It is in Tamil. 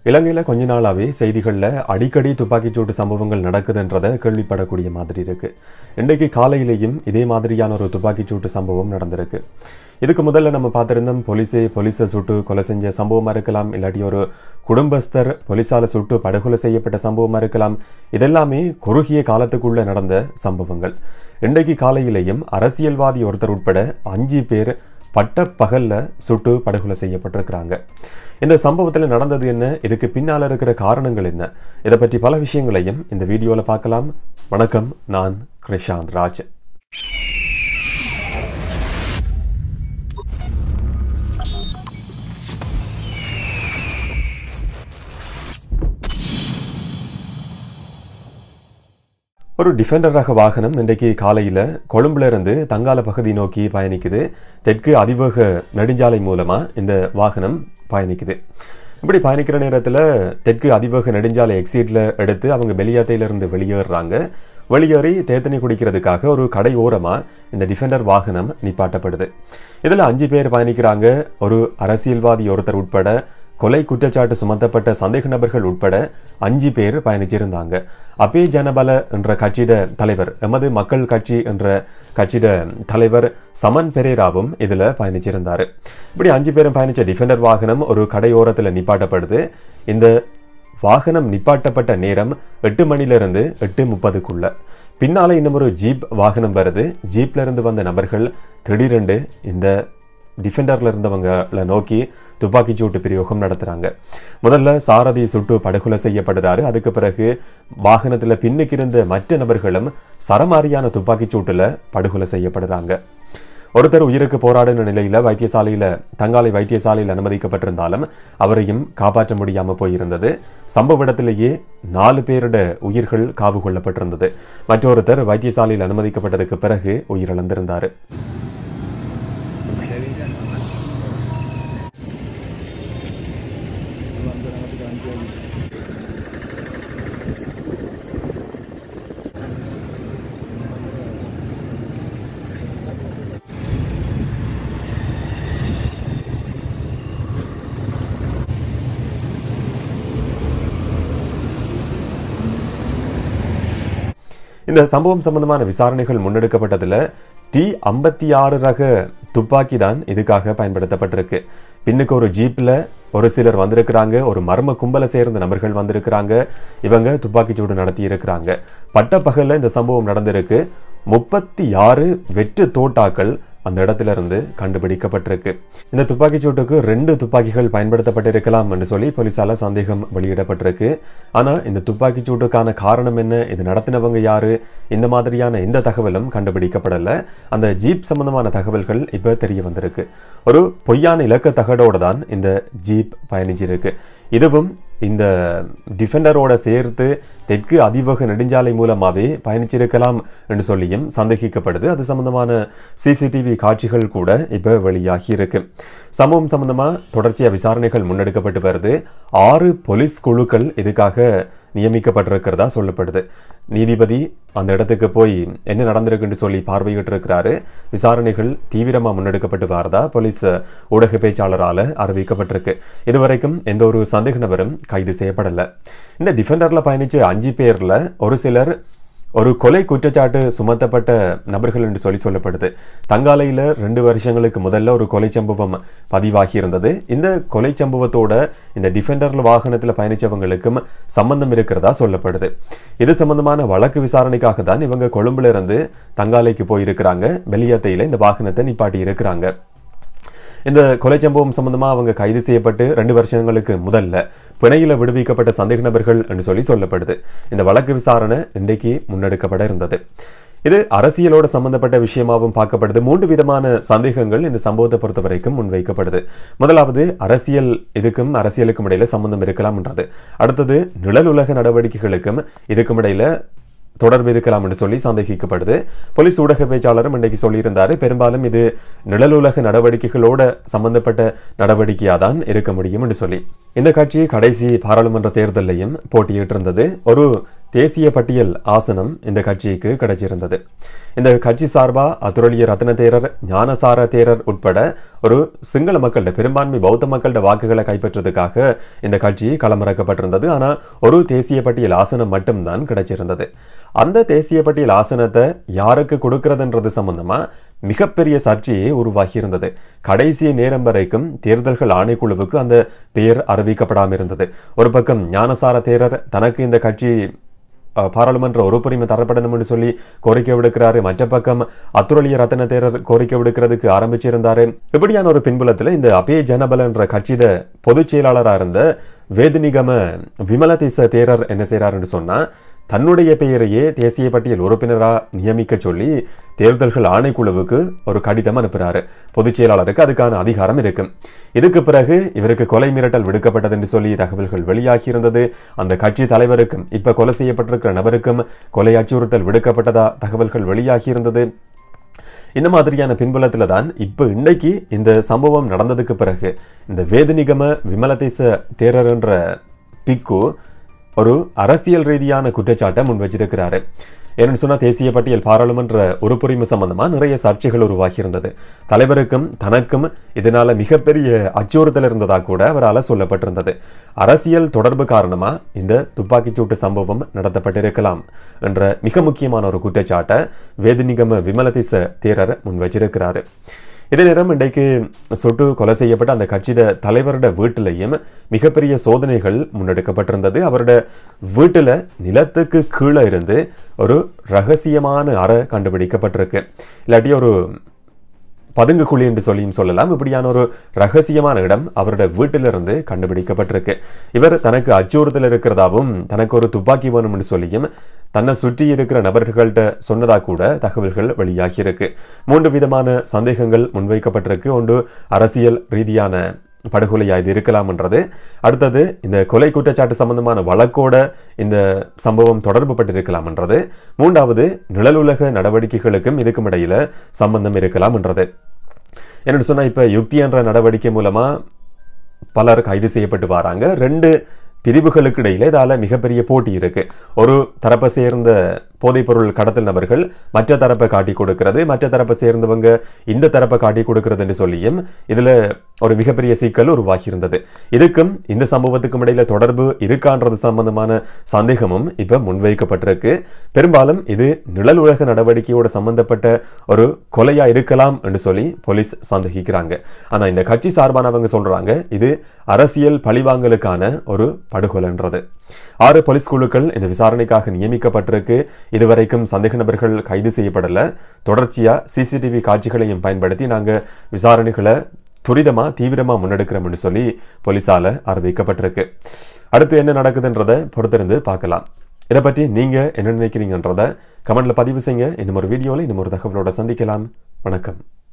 இலங்கையில் கொஞ்ச நாளாவே செய்திகளில் அடிக்கடி துப்பாக்கிச்சூட்டு சம்பவங்கள் நடக்குதுன்றதை கேள்விப்படக்கூடிய மாதிரி இருக்கு இன்றைக்கு காலையிலேயும் இதே மாதிரியான ஒரு துப்பாக்கிச்சூட்டு சம்பவம் நடந்திருக்கு இதுக்கு முதல்ல நம்ம பார்த்திருந்தோம் போலீஸே போலீஸை சுட்டு கொலை செஞ்ச சம்பவமா இருக்கலாம் இல்லாட்டி ஒரு குடும்பஸ்தர் போலீஸால சுட்டு படுகொலை செய்யப்பட்ட சம்பவமா இருக்கலாம் இதெல்லாமே குறுகிய காலத்துக்குள்ள நடந்த சம்பவங்கள் இன்றைக்கு காலையிலேயும் அரசியல்வாதி ஒருத்தர் உட்பட அஞ்சு பேர் பட்ட பகல்ல சுட்டு படுகொலை செய்யப்பட்டிருக்கிறாங்க இந்த சம்பவத்தில் நடந்தது என்ன இதுக்கு பின்னால் இருக்கிற காரணங்கள் என்ன இதை பற்றி பல விஷயங்களையும் இந்த வீடியோவில் பார்க்கலாம் வணக்கம் நான் கிருஷாந்த் ராஜ் ஒரு டிஃபெண்டர் ரக வாகனம் இன்றைக்கு காலையில் கொழும்புல இருந்து தங்கால பகுதி நோக்கி பயணிக்குது தெற்கு அதிவேக நெடுஞ்சாலை மூலமாக இந்த வாகனம் பயணிக்குது இப்படி பயணிக்கிற நேரத்தில் தெற்கு அதிவேக நெடுஞ்சாலை எக்ஸிட்டில் எடுத்து அவங்க வெளியாத்தையிலிருந்து வெளியேறுறாங்க வெளியேறி தேத்தனி குடிக்கிறதுக்காக ஒரு கடை ஓரமாக இந்த டிஃபெண்டர் வாகனம் நிப்பாட்டப்படுது இதில் அஞ்சு பேர் பயணிக்கிறாங்க ஒரு அரசியல்வாதி ஒருத்தர் உட்பட கொலை குற்றச்சாட்டு சுமத்தப்பட்ட சந்தேக நபர்கள் உட்பட அஞ்சு பேர் பயணிச்சிருந்தாங்க அப்பே ஜனபல என்ற கட்சியிட தலைவர் எமது மக்கள் கட்சி என்ற கட்சியிட தலைவர் சமன் பெரேராவும் இதுல பயணிச்சிருந்தாரு இப்படி அஞ்சு பேரும் பயணிச்ச டிஃபெண்டர் வாகனம் ஒரு கடையோரத்துல நிப்பாட்டப்படுது இந்த வாகனம் நிப்பாட்டப்பட்ட நேரம் எட்டு மணிலிருந்து எட்டு முப்பதுக்குள்ள பின்னால இன்னும் ஒரு ஜீப் வாகனம் வருது ஜீப்ல இருந்து வந்த நபர்கள் திடீரென்று இந்த டிஃபெண்டர்ல இருந்தவங்களை நோக்கி துப்பாக்கிச்சூட்டு பிரயோகம் நடத்துறாங்க முதல்ல சாரதி சுட்டு படுகொலை செய்யப்படுறாரு அதுக்கு பிறகு வாகனத்துல பின்னுக்கு இருந்த மற்ற நபர்களும் சரமாரியான துப்பாக்கிச்சூட்டுல படுகொலை செய்யப்படுறாங்க ஒருத்தர் உயிருக்கு போராடின நிலையில வைத்தியசாலையில தங்காலை வைத்தியசாலையில் அனுமதிக்கப்பட்டிருந்தாலும் அவரையும் காப்பாற்ற முடியாம போயிருந்தது சம்பவ இடத்திலேயே நாலு பேரோட உயிர்கள் காவு கொள்ளப்பட்டிருந்தது மற்றொருத்தர் வைத்தியசாலையில் அனுமதிக்கப்பட்டதுக்கு பிறகு உயிரிழந்திருந்தாரு இந்த சம்பவம் சம்பந்தமான விசாரணைகள் முன்னெடுக்கப்பட்டதுல டி ஐம்பத்தி ஆறு ரக துப்பாக்கி தான் இதுக்காக பயன்படுத்தப்பட்டிருக்கு பின்னுக்கு ஒரு ஜீப்ல ஒரு சிலர் வந்திருக்கிறாங்க ஒரு மர்ம கும்பலை சேர்ந்த நபர்கள் வந்திருக்கிறாங்க இவங்க துப்பாக்கிச்சூடு நடத்தி இருக்கிறாங்க பட்ட பகல்ல இந்த சம்பவம் நடந்திருக்கு முப்பத்தி ஆறு வெற்று தோட்டாக்கள் அந்த இடத்துல இருந்து கண்டுபிடிக்கப்பட்டிருக்கு இந்த துப்பாக்கி சூட்டுக்கு ரெண்டு துப்பாக்கிகள் பயன்படுத்தப்பட்டிருக்கலாம் என்று சொல்லி போலீசால சந்தேகம் வெளியிடப்பட்டிருக்கு ஆனா இந்த துப்பாக்கி சூட்டுக்கான காரணம் என்ன இது நடத்தினவங்க யாரு இந்த மாதிரியான எந்த தகவலும் கண்டுபிடிக்கப்படல அந்த ஜீப் சம்பந்தமான தகவல்கள் இப்ப தெரிய வந்திருக்கு ஒரு பொய்யான இலக்க தகடோட தான் இந்த ஜீப் பயணிச்சிருக்கு இதுவும் இந்த டிஃபெண்டரோட சேர்த்து தெற்கு அதிவேக நெடுஞ்சாலை மூலமாகவே பயணிச்சிருக்கலாம் என்று சொல்லியும் சந்தேகிக்கப்படுது அது சம்பந்தமான சிசிடிவி காட்சிகள் கூட இப்போ வெளியாகி இருக்கு சம்பவம் சம்பந்தமா தொடர்ச்சியா விசாரணைகள் முன்னெடுக்கப்பட்டு வருது ஆறு போலீஸ் குழுக்கள் இதுக்காக நியமிக்கப்பட்டிருக்கிறதா சொல்லப்படுது நீதிபதி அந்த இடத்துக்கு போய் என்ன நடந்திருக்குன்னு சொல்லி பார்வையிட்டு இருக்கிறாரு விசாரணைகள் தீவிரமா முன்னெடுக்கப்பட்டு வரதா போலீஸ் ஊடக பேச்சாளரால அறிவிக்கப்பட்டிருக்கு இதுவரைக்கும் எந்த ஒரு சந்தேக நபரும் கைது செய்யப்படல இந்த டிஃபெண்டர்ல பயணிச்ச அஞ்சு பேர்ல ஒரு சிலர் ஒரு கொலை குற்றச்சாட்டு சுமத்தப்பட்ட நபர்கள் என்று சொல்லி சொல்லப்படுது தங்காலையில் ரெண்டு வருஷங்களுக்கு முதல்ல ஒரு கொலை சம்பவம் பதிவாகி இருந்தது இந்த கொலை சம்பவத்தோட இந்த டிஃபெண்டர் வாகனத்தில் பயணிச்சவங்களுக்கும் சம்பந்தம் இருக்கிறதா சொல்லப்படுது இது சம்பந்தமான வழக்கு விசாரணைக்காக தான் இவங்க கொழும்புல இருந்து தங்காலைக்கு போயிருக்கிறாங்க வெளியத்தையில் இந்த வாகனத்தை நிப்பாட்டி இருக்கிறாங்க இந்த கொலை சம்பவம் சம்பந்தமா அவங்க கைது செய்யப்பட்டு ரெண்டு வருஷங்களுக்கு முதல்ல பிணையில விடுவிக்கப்பட்ட சந்தேக நபர்கள் என்று சொல்லி சொல்லப்படுது இந்த வழக்கு விசாரணை இன்றைக்கு முன்னெடுக்கப்பட இருந்தது இது அரசியலோட சம்பந்தப்பட்ட விஷயமாகவும் பார்க்கப்படுது மூன்று விதமான சந்தேகங்கள் இந்த சம்பவத்தை பொறுத்த வரைக்கும் முன்வைக்கப்படுது முதலாவது அரசியல் இதுக்கும் அரசியலுக்கும் இடையில சம்பந்தம் இருக்கலாம்ன்றது அடுத்தது நிழல் உலக நடவடிக்கைகளுக்கும் இதுக்கும் இடையில தொடர்பு இருக்கலாம் என்று சொல்லி சந்தேகிக்கப்படுது போலீஸ் ஊடக பேச்சாளரும் இன்றைக்கு சொல்லியிருந்தாரு பெரும்பாலும் இது நிழலுலக நடவடிக்கைகளோட சம்பந்தப்பட்ட நடவடிக்கையாக தான் இருக்க முடியும் என்று சொல்லி இந்த கட்சி கடைசி பாராளுமன்ற தேர்தலையும் போட்டியிட்டு இருந்தது ஒரு தேசிய பட்டியல் ஆசனம் இந்த கட்சிக்கு கிடைச்சிருந்தது இந்த கட்சி சார்பா அதுரலிய ரத்ன தேரர் ஞானசார தேரர் உட்பட ஒரு சிங்கள மக்கள்கிட்ட பெரும்பான்மை பௌத்த மக்கள்கிட்ட வாக்குகளை கைப்பற்றதுக்காக இந்த கட்சி களமிறக்கப்பட்டிருந்தது ஆனா ஒரு தேசிய பட்டியல் ஆசனம் மட்டும்தான் கிடைச்சிருந்தது அந்த தேசிய பட்டியல் ஆசனத்தை யாருக்கு கொடுக்கறதுன்றது சம்பந்தமா மிகப்பெரிய சர்ச்சையே உருவாகி இருந்தது கடைசி நேரம் வரைக்கும் தேர்தல்கள் ஆணைக்குழுவுக்கு அந்த பெயர் அறிவிக்கப்படாமல் இருந்தது ஒரு பக்கம் ஞானசார தேரர் தனக்கு இந்த கட்சி அஹ், பாராளுமன்ற உறுப்புரிமை தரப்படணும் என்று சொல்லி கோரிக்கை விடுக்கிறாரு மற்ற பக்கம் அத்துரலிய ரத்ன தேரர் கோரிக்கை விடுக்கிறதுக்கு ஆரம்பிச்சிருந்தாரு இப்படியான ஒரு பின்புலத்துல இந்த அபே ஜனபல என்ற கட்சியிட பொதுச் செயலாளராக இருந்த வேதிநிகம விமலதீச தேரர் என்ன செய்றாருன்னு சொன்னா தன்னுடைய பெயரையே தேசிய பட்டியல் உறுப்பினராக நியமிக்க சொல்லி தேர்தல்கள் ஆணைக்குழுவுக்கு ஒரு கடிதம் அனுப்புறாரு பொதுச் செயலாளருக்கு அதுக்கான அதிகாரம் இருக்கு இதுக்கு பிறகு இவருக்கு கொலை மிரட்டல் விடுக்கப்பட்டது என்று சொல்லி தகவல்கள் வெளியாகி இருந்தது அந்த கட்சி தலைவருக்கும் இப்ப கொலை செய்யப்பட்டிருக்கிற நபருக்கும் கொலை அச்சுறுத்தல் விடுக்கப்பட்டதா தகவல்கள் வெளியாகி இருந்தது இந்த மாதிரியான பின்புலத்துல தான் இப்போ இன்னைக்கு இந்த சம்பவம் நடந்ததுக்கு பிறகு இந்த வேதநிகம விமலதேச தேரர் என்ற பிக்கு ஒரு அரசியல் ரீதியான குற்றச்சாட்டை முன் வச்சிருக்கிறாரு ஏன்னு சொன்னா தேசிய பட்டியல் பாராளுமன்ற உறுப்புரிமை சம்பந்தமா நிறைய சர்ச்சைகள் உருவாகி இருந்தது தலைவருக்கும் தனக்கும் இதனால மிகப்பெரிய அச்சுறுத்தல் இருந்ததா கூட அவரால் சொல்லப்பட்டிருந்தது அரசியல் தொடர்பு காரணமா இந்த துப்பாக்கிச்சூட்டு சம்பவம் நடத்தப்பட்டிருக்கலாம் என்ற மிக முக்கியமான ஒரு குற்றச்சாட்டை வேதிநிகம விமலதிச தேரர் முன் வச்சிருக்கிறாரு இதே நேரம் இன்றைக்கு சுட்டு கொலை செய்யப்பட்ட அந்த கட்சியிட தலைவரோட வீட்டிலையும் மிகப்பெரிய சோதனைகள் முன்னெடுக்கப்பட்டிருந்தது அவரோட வீட்டில் நிலத்துக்கு கீழே இருந்து ஒரு ரகசியமான அறை கண்டுபிடிக்கப்பட்டிருக்கு இல்லாட்டி ஒரு பதுங்கு குழி என்று சொல்லியும் சொல்லலாம் இப்படியான ஒரு ரகசியமான இடம் அவரோட வீட்டிலிருந்து கண்டுபிடிக்கப்பட்டிருக்கு இவர் தனக்கு அச்சுறுத்தல் இருக்கிறதாவும் தனக்கு ஒரு துப்பாக்கி வேணும்னு சொல்லியும் தன்னை சுற்றி இருக்கிற நபர்கள்ட்ட சொன்னதா கூட தகவல்கள் வெளியாகி இருக்கு மூன்று விதமான சந்தேகங்கள் முன்வைக்கப்பட்டிருக்கு ஒன்று அரசியல் ரீதியான படுகொலையா இது இருக்கலாம்ன்றது அடுத்தது இந்த கொலை குற்றச்சாட்டு சம்பந்தமான வழக்கோட இந்த சம்பவம் தொடர்பு பட்டிருக்கலாம்ன்றது மூன்றாவது நிழலுலக நடவடிக்கைகளுக்கும் இதுக்கும் இடையில சம்பந்தம் இருக்கலாம்ன்றது என்னன்னு சொன்னா இப்ப யுக்தி என்ற நடவடிக்கை மூலமா பலர் கைது செய்யப்பட்டு வராங்க ரெண்டு பிரிவுகளுக்கு இடையில இதால மிகப்பெரிய போட்டி இருக்கு ஒரு தரப்பை சேர்ந்த போதைப்பொருள் கடத்தல் நபர்கள் மற்ற தரப்பை காட்டி கொடுக்கிறது மற்ற தரப்பை சேர்ந்தவங்க இந்த தரப்பை காட்டி கொடுக்கிறதுன்னு சொல்லியும் இதுல ஒரு மிகப்பெரிய சிக்கல் உருவாகி இருந்தது இதுக்கும் இந்த சம்பவத்துக்கும் இடையில தொடர்பு இருக்கான்றது சம்பந்தமான சந்தேகமும் இப்ப முன்வைக்கப்பட்டிருக்கு பெரும்பாலும் இது நிழல் உலக நடவடிக்கையோட சம்பந்தப்பட்ட ஒரு கொலையா இருக்கலாம் என்று சொல்லி போலீஸ் சந்தேகிக்கிறாங்க ஆனா இந்த கட்சி சார்பானவங்க சொல்றாங்க இது அரசியல் பழிவாங்கலுக்கான ஒரு படுகொலைன்றது ஆறு போலீஸ் குழுக்கள் இந்த விசாரணைக்காக நியமிக்கப்பட்டிருக்கு இதுவரைக்கும் சந்தேக நபர்கள் கைது செய்யப்படல தொடர்ச்சியா சிசிடிவி காட்சிகளையும் பயன்படுத்தி நாங்க விசாரணைகளை துரிதமா தீவிரமா முன்னெடுக்கிறோம்னு சொல்லி போலீசால அறிவிக்கப்பட்டிருக்கு அடுத்து என்ன நடக்குதுன்றதை பொறுத்திருந்து பார்க்கலாம் இதை பற்றி நீங்க என்ன நினைக்கிறீங்கன்றத கமெண்ட்ல பதிவு செய்யுங்க இன்னும் ஒரு வீடியோல இன்னும் ஒரு தகவலோட சந்திக்கலாம் வணக்கம்